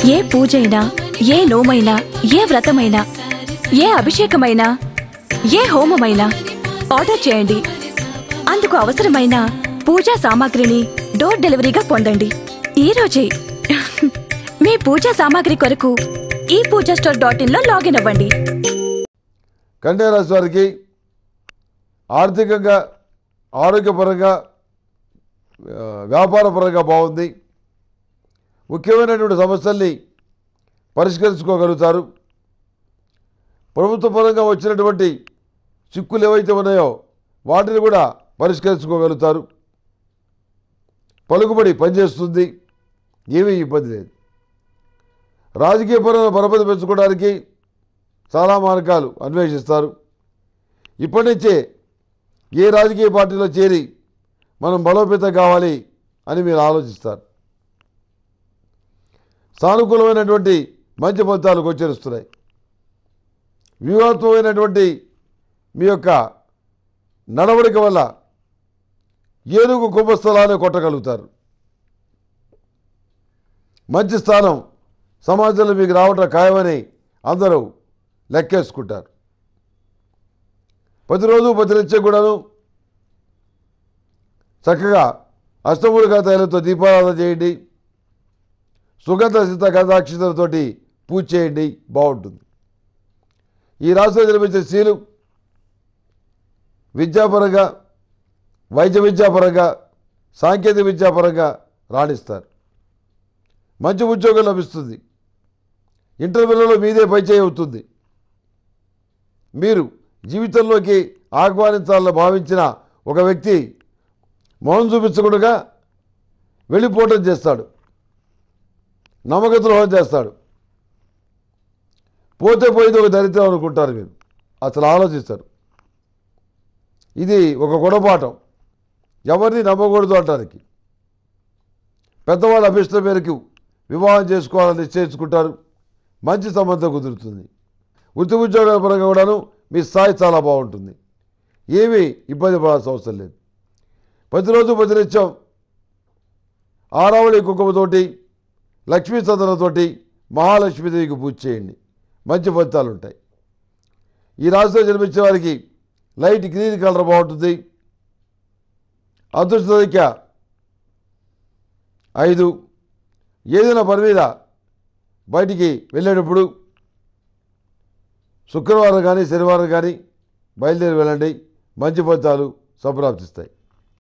ఏ పూజైనా ఏ నోమైనా ఏ వ్రతమైనా ఏ అభిషేకమైనా ఏ హోమమైనా ఆర్డర్ చేయండి అందుకు అవసరమైన పూజా సామాగ్రిని డోర్ డెలివరీగా పొందండి ఈ రోజే మీ పూజా సామాగ్రి కొరకు ఈ పూజా స్టోర్ డాట్ ఇన్ లో లాగిన్ అవ్వండి కన్యా రాశి వారికి ఆర్థికంగా ఆరోగ్యపరంగా ఆ, వ్యాపారపరంగా బాగుంది ముఖ్యమైనటువంటి సమస్యల్ని పరిష్కరించుకోగలుగుతారు ప్రభుత్వ పరంగా వచ్చినటువంటి చిక్కులు ఏవైతే ఉన్నాయో వాటిని కూడా పరిష్కరించుకోగలుగుతారు పలుకుబడి పనిచేస్తుంది ఏమీ ఇబ్బంది లేదు రాజకీయపరమైన పరపతి పెంచుకోవడానికి చాలా మార్గాలు అన్వేషిస్తారు ఇప్పటి నుంచే ఏ రాజకీయ పార్టీలో చేరి మనం బలోపేతం కావాలి అని మీరు ఆలోచిస్తారు సానుకూలమైనటువంటి మంచి ఫలితాలు గోచరిస్తున్నాయి వ్యూహాత్మకమైనటువంటి మీ యొక్క నడవడిక వల్ల ఏనుగు కుంభస్థలాన్ని కొట్టగలుగుతారు మంచి స్థానం సమాజంలో మీకు రావటం ఖాయమని అందరూ లెక్కేసుకుంటారు ప్రతిరోజు ప్రతినిత్యం కూడాను చక్కగా అష్టమూలికా తైలతో దీపారాధన చేయండి సుగంధ సిద్ధ గంధాక్షతలతోటి పూజ చేయండి బాగుంటుంది ఈ రాశిలో జన్మించే స్త్రీలు విద్యాపరంగా వైద్య విద్యాపరంగా సాంకేతిక విద్యాపరంగా రాణిస్తారు మంచి ఉద్యోగం లభిస్తుంది ఇంటర్వ్యూలలో మీదే పైచేయి అవుతుంది మీరు జీవితంలోకి ఆహ్వానించాలని భావించిన ఒక వ్యక్తి మౌనం చూపించకుండా వెళ్ళిపోవటం చేస్తాడు నమ్మక ద్రోహం చేస్తాడు పోతే పోయింది ఒక దరిద్రం అనుకుంటారు మీరు అసలు ఆలోచిస్తారు ఇది ఒక గుణపాఠం ఎవరిని నమ్మకూడదు అంటానికి పెద్దవాళ్ళ అభిష్టం మేరకు వివాహం చేసుకోవాలని నిశ్చయించుకుంటారు మంచి సంబంధం కుదురుతుంది వృత్తి ఉద్యోగాల పరంగా కూడాను మీ స్థాయి చాలా బాగుంటుంది ఏమీ ఇబ్బంది పడాల్సిన అవసరం లేదు ప్రతిరోజు ప్రతినిత్యం ఆరావళి కుంకుమతోటి లక్ష్మీ చందనతోటి మహాలక్ష్మీదేవికి పూజ చేయండి మంచి ఫలితాలు ఉంటాయి ఈ రాశిలో జన్మించే వారికి లైట్ గ్రీన్ కలర్ బాగుంటుంది అదృష్ట సంఖ్య ఐదు ఏదైనా పని మీద బయటికి వెళ్ళేటప్పుడు శుక్రవారం కానీ శనివారం కానీ బయలుదేరి వెళ్ళండి మంచి ఫలితాలు సంప్రాప్తిస్తాయి